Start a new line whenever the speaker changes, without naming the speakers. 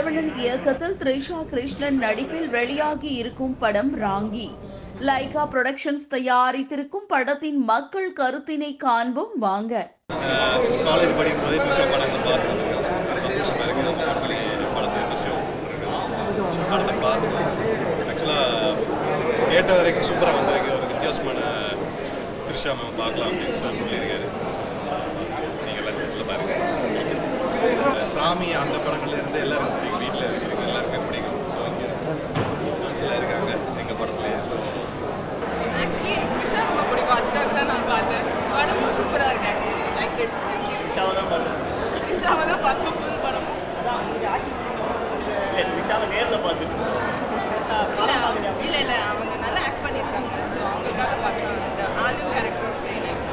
சரவணன் இயக்கத்தில் த்ரிஷா கிருஷ்ணன் நடிப்பில் வெளியாகி இருக்கும் படம் ராங்கி லைகா புரொடக்ஷன்ஸ் தயாரித்திருக்கும் படத்தின் மக்கள் கருத்தினை காண்போம் வாங்க
காலேஜ் படிக்கும்போதே த்ரிஷா படங்கள் பார்த்து வந்திருக்கேன் சந்தோஷமாக இருக்குது அந்த படத்துலேயே படத்தை த்ரிஷா இருக்குது படத்தை பார்த்து ஆக்சுவலாக கேட்ட வரைக்கும் சூப்பராக வந்திருக்கு ஒரு வித்தியாசமான த்ரிஷா மேம் பார்க்கலாம் அப்படின்னு சார் சொல்லியிருக்காரு நீங்கள் எல்லாம் வீட்டில் பாருங்க சாமி அந்த படங்கள்ல இருந்து எல்லாரும் பிடிக்கும் வீட்டில் இருக்கிறவங்க எல்லாருமே பிடிக்கும் ஸோ இங்கே ஃப்ரெண்ட்ஸ்லாம் இருக்காங்க எங்கள் படத்துலேயே ஸோ
ஆக்சுவலி எனக்கு த்ரிஷா ரொம்ப பிடிக்கும் அதுக்காக தான் நான் பார்த்தேன் படமும் சூப்பராக இருக்கு ஆக்சுவலி லைக் இட் தேங்க்யூ
த்ரிஷாவை தான் பார்த்தேன்
த்ரிஷாவை தான் பார்த்தோம் ஃபுல் படமும்
இல்லை த்ரிஷாவை நேரில் பார்த்துட்டு
இல்லை இல்லை இல்லை அவங்க நல்லா ஆக்ட் பண்ணியிருக்காங்க ஸோ அவங்களுக்காக பார்க்கலாம் அந்த Adam character was very nice